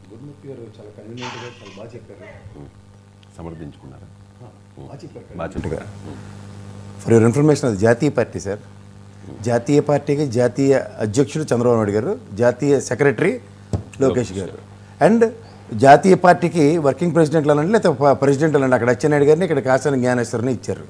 గురుమూర్తి గారు చాలా కన్వీనియంట్గా చాలా బాగా చెప్పారు సమర్థించుకున్నారా బాగా చెప్పారు బాగా చెప్పారు ఫర్ యువర్ ఇన్ఫర్మేషన్ అది జాతీయ పార్టీ సార్ జాతీయ పార్టీకి జాతీయ అధ్యక్షుడు చంద్రబాబు నాయుడు గారు జాతీయ సెక్రటరీ లోకేష్ గారు అండ్ జాతీయ పార్టీకి వర్కింగ్ ప్రెసిడెంట్లు అనండి లేకపోతే ప్రెసిడెంట్ అనండి అక్కడ అచ్చెన్నాయుడు గారిని ఇక్కడ కాసాని జ్ఞానేశ్వరిని ఇచ్చారు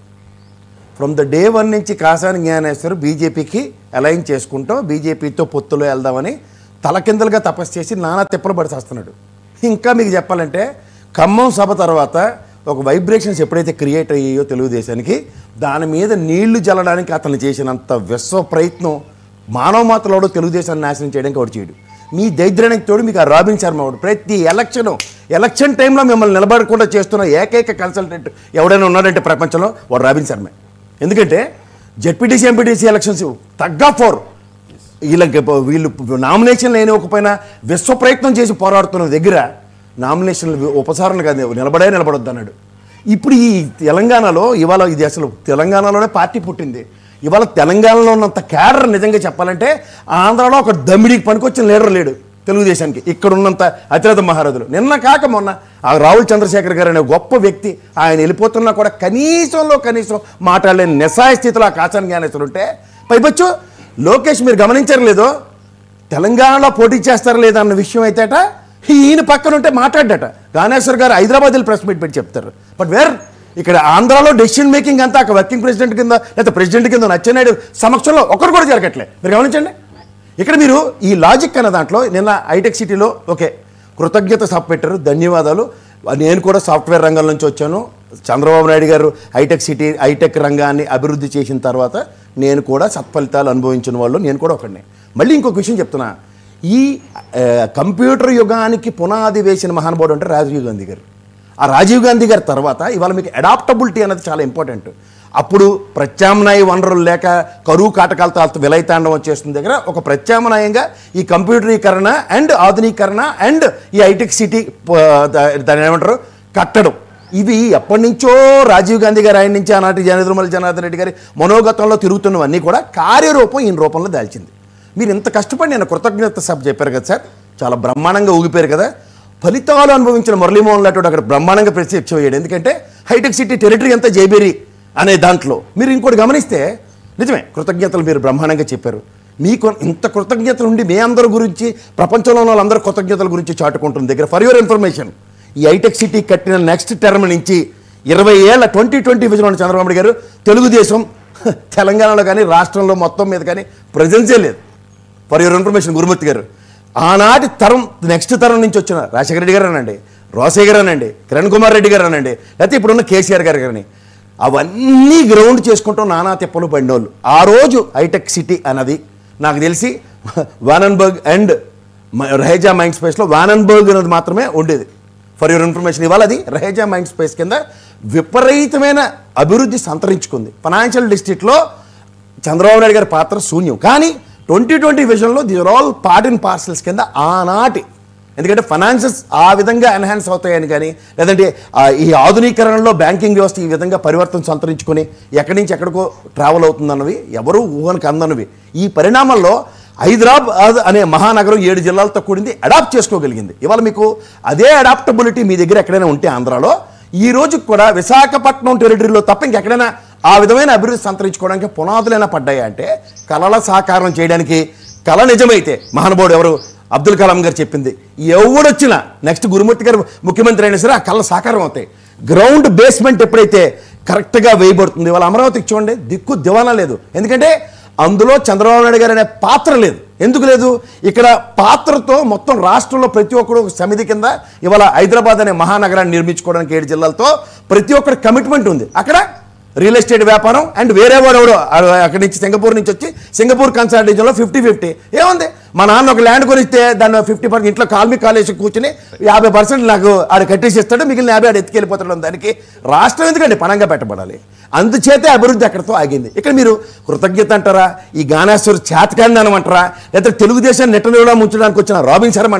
ఫ్రమ్ ద డే వన్ నుంచి కాసాని జ్ఞానేశ్వర్ బీజేపీకి అలైన్ చేసుకుంటాం బీజేపీతో పొత్తులో వెళ్దామని తలకిందలుగా తపస్సు చేసి నానా తిప్పలు పడిచేస్తున్నాడు ఇంకా మీకు చెప్పాలంటే ఖమ్మం సభ తర్వాత ఒక వైబ్రేషన్స్ ఎప్పుడైతే క్రియేట్ అయ్యాయో తెలుగుదేశానికి దాని మీద నీళ్లు జల్లడానికి అతను చేసినంత విశ్వ ప్రయత్నం మానవ మాత్రలోడు తెలుగుదేశాన్ని నాశనం చేయడానికి ఒకటి చేయడు మీ దైద్రానికి తోడు మీకు ఆ రాబిన్ శర్మ వాడు ప్రతి ఎలక్షన్ ఎలక్షన్ టైంలో మిమ్మల్ని నిలబడకుండా చేస్తున్న ఏకైక కన్సల్టెంట్ ఎవడైనా ఉన్నాడంటే ప్రపంచంలో వాడు రాబిన్ శర్మే ఎందుకంటే జెడ్పీటీసీ ఎంపీటీసీ ఎలక్షన్స్ తగ్గ ఫోర్ వీళ్ళకి ప- వీళ్ళు నామినేషన్ లేని ఒకపైన విశ్వ ప్రయత్నం చేసి పోరాడుతున్న దగ్గర నామినేషన్లు ఉపసారణ కాదు నిలబడే నిలబడొద్దు అన్నాడు ఇప్పుడు ఈ తెలంగాణలో ఇవాళ ఇది అసలు తెలంగాణలోనే పార్టీ పుట్టింది ఇవాళ తెలంగాణలో ఉన్నంత క్యాడర్ నిజంగా చెప్పాలంటే ఆంధ్రాలో ఒక దమ్మిడికి పనికొచ్చిన లీడర్ లేడు తెలుగుదేశానికి ఇక్కడ ఉన్నంత అతిరథ మహారాజులు నిన్న కాక మొన్న ఆ రాహుల్ చంద్రశేఖర్ గారు అనే గొప్ప వ్యక్తి ఆయన వెళ్ళిపోతున్నా కూడా కనీసంలో కనీసం మాట్లాడలేని నిస్సాయ స్థితిలో ఆ కాచాని జ్ఞానేశ్వరు ఉంటే పైపచ్చు లోకేష్ మీరు గమనించారు లేదో తెలంగాణలో పోటీ చేస్తారా లేదా అన్న విషయం అయితేట ఈయన పక్కన ఉంటే మాట్లాడ్డట గానేశ్వర్ గారు హైదరాబాద్ వెళ్ళి ప్రెస్ మీట్ పెట్టి చెప్తారు బట్ వేర్ ఇక్కడ ఆంధ్రాలో డెసిషన్ మేకింగ్ అంతా ఒక వర్కింగ్ ప్రెసిడెంట్ కింద లేదా ప్రెసిడెంట్ కింద నచ్చెనాయుడు సమక్షంలో ఒకరు కూడా జరగట్లే మీరు గమనించండి ఇక్కడ మీరు ఈ లాజిక్ అన్న దాంట్లో నిన్న హైటెక్ సిటీలో ఓకే కృతజ్ఞత సభ పెట్టారు ధన్యవాదాలు నేను కూడా సాఫ్ట్వేర్ రంగం నుంచి వచ్చాను చంద్రబాబు నాయుడు గారు హైటెక్ సిటీ హైటెక్ రంగాన్ని అభివృద్ధి చేసిన తర్వాత నేను కూడా సత్ఫలితాలు అనుభవించిన వాళ్ళు నేను కూడా ఒకడిని మళ్ళీ ఇంకొక విషయం చెప్తున్నా ఈ ఆ, కంప్యూటర్ యుగానికి పునాది వేసిన మహానుభావుడు అంటే రాజీవ్ గాంధీ గారు ఆ రాజీవ్ గాంధీ గారి తర్వాత ఇవాళ మీకు అడాప్టబిలిటీ అనేది చాలా ఇంపార్టెంట్ అప్పుడు ప్రత్యామ్నాయ వనరులు లేక కరువు కాటకాలతో విలైతాండం వచ్చేస్తుంది దగ్గర ఒక ప్రత్యామ్నాయంగా ఈ కంప్యూటరీకరణ అండ్ ఆధునీకరణ అండ్ ఈ హైటెక్ సిటీ ప- దా- దాన్ని ఏమంటారు కట్టడం ఇవి ఎప్పటి నుంచో రాజీవ్ గాంధీ గారు ఆయన నుంచి ఆనాటి జనద్రమల జనార్దన్ రెడ్డి గారి మనోగతంలో తిరుగుతున్నవన్నీ కూడా కార్యరూపం ఈయన రూపంలో దాల్చింది మీరు ఇంత కష్టపడి నేను కృతజ్ఞత సభ చెప్పారు కదా సార్ చాలా బ్రహ్మాండంగా ఊగిపోయారు కదా ఫలితాలు అనుభవించిన మురళీమోహన్ లాంటి అక్కడ బ్రహ్మాండంగా ప్రత్యక్షం అయ్యాడు ఎందుకంటే హైటెక్ సిటీ టెరిటరీ అంతా జైబేరి అనే దాంట్లో మీరు ఇంకోటి గమనిస్తే నిజమే కృతజ్ఞతలు మీరు బ్రహ్మాండంగా చెప్పారు మీకు ఇంత కృతజ్ఞతలు ఉండి మీ అందరి గురించి ప్రపంచంలో ఉన్న వాళ్ళందరూ కృతజ్ఞతల గురించి చాటుకుంటుంది దగ్గర ఫర్ యువర్ ఇన్ఫర్మేషన్ ఈ హైటెక్ సిటీ కట్టిన నెక్స్ట్ టర్మ్ నుంచి ఇరవై ఏళ్ళ ట్వంటీ ట్వంటీ విజన్ ఉన్న చంద్రబాబు నాయుడు గారు తెలుగుదేశం తెలంగాణలో కానీ రాష్ట్రంలో మొత్తం మీద కానీ ప్రజెన్సే లేదు ఫర్ యువర్ ఇన్ఫర్మేషన్ గురుమూర్తి గారు ఆనాటి తరం నెక్స్ట్ తరం నుంచి వచ్చిన రాజశేఖర రెడ్డి గారు అనండి రోసయ్య గారు అనండి కిరణ్ కుమార్ రెడ్డి గారు అనండి లేకపోతే ఇప్పుడున్న కేసీఆర్ గారు కానీ అవన్నీ గ్రౌండ్ చేసుకుంటూ నానా తిప్పలు పడినోళ్ళు ఆ రోజు హైటెక్ సిటీ అన్నది నాకు తెలిసి వానన్బర్గ్ అండ్ రహేజా మైండ్ స్పేస్లో వానన్బర్గ్ అనేది మాత్రమే ఉండేది ఫర్ యువర్ ఇన్ఫర్మేషన్ ఇవాళ అది రహేజా మైండ్ స్పేస్ కింద విపరీతమైన అభివృద్ధి సంతరించుకుంది ఫైనాన్షియల్ డిస్ట్రిక్ట్లో చంద్రబాబు నాయుడు గారి పాత్ర శూన్యం కానీ ట్వంటీ ట్వంటీ విజన్లో these are all part in parcels కింద ఆనాటి ఎందుకంటే ఫైనాన్సెస్ ఆ విధంగా ఎన్హాన్స్ అవుతాయని కానీ లేదంటే ఆ ఈ ఆధునీకరణలో బ్యాంకింగ్ వ్యవస్థ ఈ విధంగా పరివర్తన సంతరించుకొని ఎక్కడి నుంచి ఎక్కడికో ట్రావెల్ అవుతుందన్నవి ఎవరు ఊహనకు అందన్నవి ఈ పరిణామాల్లో హైదరాబాద్ అనే మహానగరం ఏడు జిల్లాలతో కూడింది అడాప్ట్ చేసుకోగలిగింది ఇవాళ మీకు అదే అడాప్టబిలిటీ మీ దగ్గర ఎక్కడైనా ఉంటే ఆంధ్రాలో ఈ రోజు కూడా విశాఖపట్నం టెరిటరీలో తప్ప ఇంకెక్కడైనా ఆ విధమైన అభివృద్ధి సంతరించుకోవడానికి పునాదులైనా పడ్డాయి అంటే కళల సాకారం చేయడానికి కళ నిజమైతే మహానుభావుడు ఎవరు అబ్దుల్ కలాం గారు చెప్పింది ఎవడొచ్చినా నెక్స్ట్ గురుమూర్తి గారు ముఖ్యమంత్రి అయినా సరే ఆ కళ సాకారం అవుతాయి గ్రౌండ్ బేస్మెంట్ ఎప్పుడైతే కరెక్ట్గా వేయబడుతుంది వాళ్ళ అమరావతికి చూడండి దిక్కు దివానా లేదు ఎందుకంటే అందులో చంద్రబాబు నాయుడు గారు అనే పాత్ర లేదు ఎందుకు లేదు ఇక్కడ పాత్రతో మొత్తం రాష్ట్రంలో ప్రతి ఒక్కరు ఒక సమితి కింద ఇవాళ హైదరాబాద్ అనే మహానగరాన్ని నిర్మించుకోవడానికి ఏడు జిల్లాలతో ప్రతి ఒక్కరి కమిట్మెంట్ ఉంది అక్కడ రియల్ ఎస్టేట్ వ్యాపారం అండ్ వేరే వాడు ఎవడో ఆ- అక్కడి నుంచి సింగపూర్ నుంచి వచ్చి సింగపూర్ కన్సల్టేషన్లో ఫిఫ్టీ ఫిఫ్టీ ఏముంది మా నాన్న ఒక ల్యాండ్ కొనిస్తే దాన్ని ఫిఫ్టీ పర్సెంట్ ఇంట్లో కాల్మీ కాలేజ్ కూర్చుని యాభై పర్సెంట్ నాకు ఆడ కట్టేసి ఇస్తాడు మిగిలిన యాభై ఆడ ఎత్తుకెళ్ళిపోతాడు దానికి రాష్ట్రం ఎందుకండి పనంగా పెట్టబడాలి అందుచేతే అభివృద్ధి అక్కడితో ఆగింది ఇక్కడ మీరు కృతజ్ఞత అంటారా ఈ గానేశ్వర్ చేతకాందనం అంటారా లేదా తెలుగుదేశాన్ని నెట్టనివ్వడం ముంచడానికి వచ్చిన రాబిన్ శర్మ అంటారా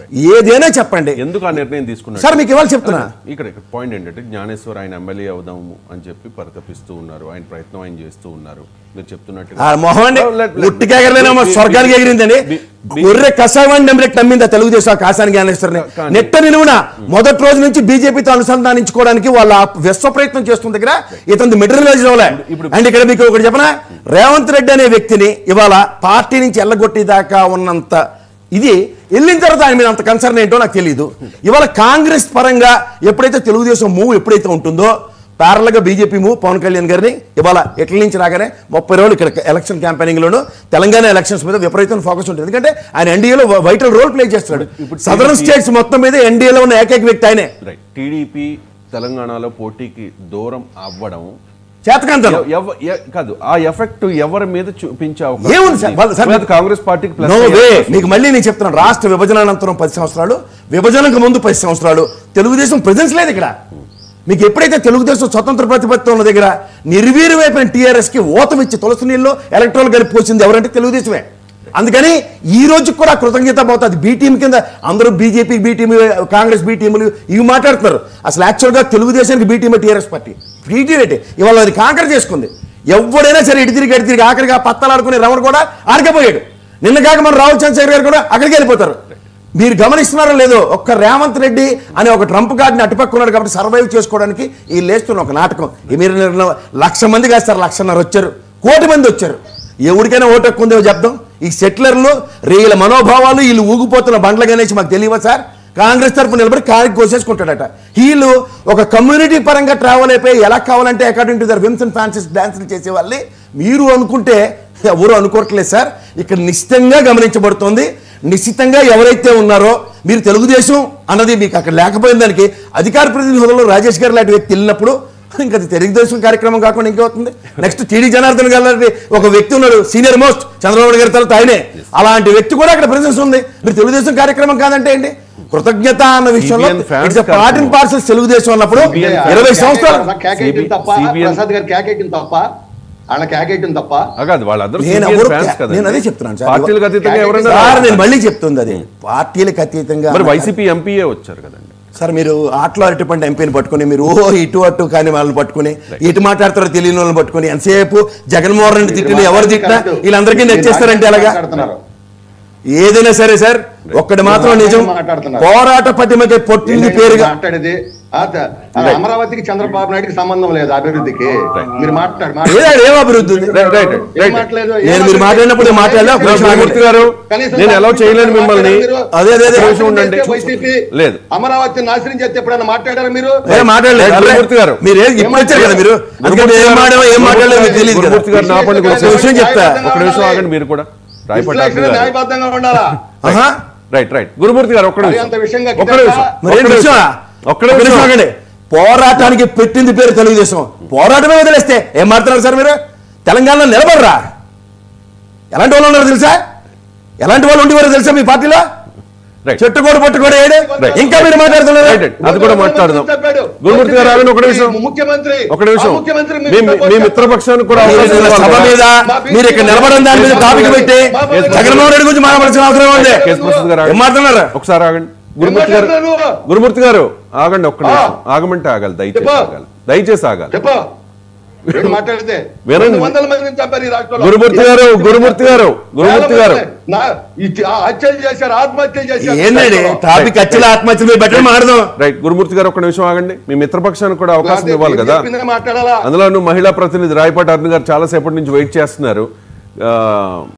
ఏదైనా చెప్పండి ఎందుకు ఆ నిర్ణయం తీసుకున్నారు సార్ మీకు ఇవాళ చెప్తున్నా ఇక్కడ ఇక్కడ పాయింట్ ఏంటంటే జ్ఞానేశ్వర్ ఆయన ఎమ్మెల్యే అవుదాము అని చెప్పి పరితపిస్తూ ఉన్నారు ఆయన ప్రయత్నం ఆయన చేస్తూ ఉన్నారు మీరు చెప్తున్నట్టుగా ఆ మొహం అండి No, let- let- ఉట్టికి ఎగరలేనమ్మా be- be- స్వర్గానికి be- ఎగిరిందండి be- be- గొర్రె కషాయాన్ని నమ్మినట్టు నమ్మింది ఆ తెలుగుదేశం ఆ కాసాని జ్ఞానేశ్వరిని కానీ- నెట్ట నిలువున మొదటి రోజు నుంచి బీజేపీతో అనుసంధానించుకోవడానికి వాళ్ళ విశ్వ ప్రయత్నం చేస్తున్న దగ్గర ఇతని మెటీరియలైజ్ అవ్వలే ఇప్పుడు- అండ్ ఇక్కడ మీకు ఒకటి చెప్పనా రేవంత్ రెడ్డి అనే వ్యక్తిని ఇవాళ పార్టీ నుంచి ఎల్లగొట్టేదాకా ఉన్నంత ఇది వెళ్ళిన తర్వాత ఆయన మీద అంత కన్సర్న్ ఏంటో నాకు తెలియదు ఇవాళ కాంగ్రెస్ పరంగా ఎప్పుడైతే తెలుగుదేశం మూవ్ ఎప్పుడైతే ఉంటుందో ప్యారల్ గా బీజేపీ మూవ్ పవన్ కళ్యాణ్ గారిని ఇవాళ ఇట్ల నుంచి రాగానే ముప్పై రోజులు ఇక్కడ ఎలక్షన్ క్యాంపెయినింగ్ లోను తెలంగాణ ఎలక్షన్స్ మీద విపరీతమైన ఫోకస్ ఉంటుంది ఎందుకంటే ఆయన ఎన్డీఏలో వైటల్ రోల్ ప్లే చేస్తున్నాడు ఇప్పుడు సదరన్ TDP స్టేట్స్ మొత్తం మీద ఎన్డీఏలో ఉన్న ఏకైక వ్యక్తి ఆయనే రైట్ టీడీపీ తెలంగాణలో పోటీకి దూరం అవ్వడం చేతకాంతలు ఎవ- ఎవ- ఎ- కాదు ఆ ఎఫెక్ట్ ఎవరి మీద చూపించే ఏముంది సార్? వాళ్ళ- సార్, అవకాశం కాంగ్రెస్ పార్టీకి ప్లస్ నో అయ్యే వే అవకాశం మీకు మళ్ళీ నేను చెప్తున్నాను రాష్ట్ర విభజన అనంతరం పది సంవత్సరాలు విభజనకు ముందు పది సంవత్సరాలు తెలుగుదేశం ప్రెజెన్స్ లేదు ఇక్కడ మీకు ఎప్పుడైతే తెలుగుదేశం స్వతంత్ర ప్రతిపత్తి ఉన్న దగ్గర నిర్వీర్యమైపోయిన టీఆర్ఎస్ కి ఓతం ఇచ్చి తులసి నీళ్ళు ఎలక్ట్రాల్ కలిపి పోసింది ఎవరంటే తెలుగుదేశమే అందుకని ఈ రోజు కూడా కృతజ్ఞత పోతుంది బీ టీం కింద అందరూ BJP B team Congress B టీములు ఇవి మాట్లాడుతున్నారు అసలు యాక్చువల్గా తెలుగుదేశానికి B team TRS party B team ఏంటి ఇవాళ అది కాంకర్ చేసుకుంది ఎవడైనా సరే ఇటు తిరిగి అటు తిరిగి ఆఖరిగా పత్తలాడుకునే రమణ కూడా ఆడిపోయాడు నిన్న కాక మన రాహుల్ చంద్రశేఖర్ గారు కూడా అక్కడికి వెళ్ళిపోతారు మీరు గమనిస్తున్నారో లేదో ఒక్క రేవంత్ రెడ్డి అనే ఒక ట్రంప్ కార్డుని అటుపక్క ఉన్నాడు కాబట్టి సర్వైవ్ చేసుకోవడానికి ఈ లేస్తున్న ఒక నాటకం ఈ మీరు నిన్న లక్ష మంది కాస్తారు లక్షన్నర వచ్చారు కోటి మంది వచ్చారు ఎవరికైనా ఓటు హక్కు ఉందేమో చెప్దాం ఈ సెటిలర్లు వీళ్ళ మనోభావాలు వీళ్ళు ఊగిపోతున్న బండ్ల గణేష్ మాకు తెలియవా సార్ కాంగ్రెస్ తరఫు నిలబడి కారికి కోసేసుకుంటాడట వీళ్ళు ఒక కమ్యూనిటీ పరంగా ట్రావెల్ అయిపోయి ఎలా కావాలంటే according to their whims and fancies డాన్సులు చేసే వాళ్ళని మీరు అనుకుంటే ఎవరు అనుకోవట్లేదు సార్ ఇక్కడ నిశ్చితంగా గమనించబడుతోంది నిశ్చితంగా ఎవరైతే ఉన్నారో మీరు తెలుగుదేశం అన్నది మీకు అక్కడ లేకపోయిన దానికి అధికార ప్రతినిధి హోదాలో రాజేష్ గారు లాంటి వ్యక్తి వెళ్ళినప్పుడు ఇంకా అది తెలుగుదేశం కార్యక్రమం కాకుండా ఇంకేమవుతుంది నెక్స్ట్ టీడీ జనార్దన్ గారు లాంటి ఒక వ్యక్తి ఉన్నాడు సీనియర్ మోస్ట్ చంద్రబాబు నాయుడు గారి తర్వాత ఆయనే అలాంటి వ్యక్తి కూడా అక్కడ ప్రెసెన్స్ ఉంది మీరు తెలుగుదేశం కార్యక్రమం కాదంటే ఏంటి కృతజ్ఞత అన్న విషయంలో CBN fans it's part and కార్యక్రమం. పార్సల్ తెలుగుదేశం అన్నప్పుడు CBN ఇరవై సంవత్సరాలు కేకేయటం తప్ప CBN ప్రసాద్ గారు కేకేయటం తప్ప ఆయన కేకేయటం తప్ప ఆ కాదు వాళ్ళందరూ నేను CBN ఎవరు fans కదండి. నేను అదే చెప్తున్నాను సార్ పార్టీలకు అతీతంగా ఎవరైనా సార్ నేను మళ్ళీ చెప్తుంది అది పార్టీలకు అతీతంగా మరి వైసీపీ ఎంపీఏ వచ్చారు కదండి సార్ మీరు ఆటలో అరటిపండి ఎంపీని పట్టుకుని మీరు ఓహో ఇటు అటు కానీ వాళ్ళని పట్టుకుని ఇటు మాట్లాడతారో తెలియని వాళ్ళని పట్టుకుని ఎంతసేపు జగన్మోహన్ రెడ్డి తిట్టిన ఎవరు తిట్టినా వీళ్ళందరికీ నచ్చేస్తారంటే ఎలాగా మాట్లాడుతున్నారు. ఏదైనా సరే సార్ ఒక్కటి మాత్రం నిజం మాట్లాడుతున్నారు. పోరాట పటిమకి పొట్టింది ఏంటంటే పేరుగా మాట్లాడేది ఆ త- ఆ అమరావతికి చంద్రబాబు నాయుడుకి సంబంధం లేదు అభివృద్ధికి మీరు మాట్లాడు ఏదా ఏం అభివృద్ధి ఉంది రైట్ రైట్ ఏం రైట్ మాట్లాడలేదు? నేను ఏం మీరు మాట్లాడినప్పుడు నేను మాట్లాడలే, ఒక నిమిషం ఆగండి. మూర్తి గారు కనీసం నేను ఎలా చేయలేను మిమ్మల్ని మీరు అదే, అదే, అదే. ఒక నిమిషం ఉండండి వైసీపీ లేదు అమరావతి నాశనం చేస్తే ఎప్పుడైనా మాట్లాడారా మీరు ఏ మాట్లాడలేదు రైట్, గురుమూర్తి గారు. మీరు ఏం- ఇప్పుడు వచ్చారు కదా మీరు అందుకని ఏం మాట్లాడమో ఏం మాట్లాడలేదు మీకు తెలియదు కదా గురుమూర్తి గారు నా పండుగ ఒక విషయం చెప్తా ఒక నిమిషం ఆగండి మీరు కూడా రాయపట్ల విశ్లేషణ న్యాయబద్ధంగా ఉండాలా ఆహా. రైట్ రైట్ గురుమూర్తి గారు ఒక్క మరి నిమిషం అంత విషయంగా ఒక్క నిమిషం మరి ఏం ఒక్క నిమిషం. నిమిషమా? ఒక్క ఒక్క నిమిషం నిమిషం ఆగండి. పోరాటానికి పెట్టింది పేరు తెలుగుదేశం పోరాటమే వదిలేస్తే ఏం మాట్లాడారు సార్ మీరు తెలంగాణలో నిలబడరా ఎలాంటి వాళ్ళు ఉన్నారు తెలుసా ఎలాంటి వాళ్ళు ఉండేవారు తెలుసా మీ పార్టీలో రైట్ చెట్టు కూడా పట్టు కూడా ఏడు Right. ఇంకా మీరు మాట్లాడుతున్నారు రైట్ రైట్. అది కూడా మాట్లాడదాం గురుమూర్తి గారు ఆగండి ఒక నిమిషం ముఖ్యమంత్రి ఒక నిమిషం ఆ ముఖ్యమంత్రి మీ మీ మిత్రపక్షానికి కూడా మీరు అవకాశం నిన్న ఇవ్వాలి సభ కదా. మీద మీరు ఇక్కడ నిలబడిన దాని మీద టాపిక్ పెట్టి జగన్మోహన్ రెడ్డి గురించి మాట్లాడాల్సిన అవసరం ఉంది కేసు ప్రసాద్ గారు ఏం ఆగండి. మాట్లాడుతున్నారు ఒకసారి ఆగండి గురుమూర్తి గారు మాట్లాడుతున్నారు? గురుమూర్తి గారు ఆగండి ఒక్క నిమిషం ఆ. ఆగమంటే ఆగాలి దయచేసి చెప్పు. ఆగాలి దయచేసి ఆగాలి చెప్పు ఏంటి మాట్లాడితే వినండి. రెండు వందల మందిని చంపారు ఈ రాష్ట్రంలో గురుమూర్తి గారు గురుమూర్తి గారు గురుమూర్తి గారు నా- ఈ ఆ హత్యలు చేశారు ఆత్మహత్యలు చేశారు ఏంటండి టాపిక్ అచ్చల ఆత్మహత్యలు మీద పెట్టడం మాట్లాడదాం రైట్ గురుమూర్తి గారు ఒక్క నిమిషం ఆగండి మీ మిత్రపక్షానికి కూడా అవకాశం లేకపోతే ఇవ్వాలి కదా చెప్పిందే మాట్లాడాలా అందులో మహిళా ప్రతినిధి రాయపాటి అరుణ్ గారు చాలా సేపటి నుంచి వెయిట్ చేస్తున్నారు ఆ,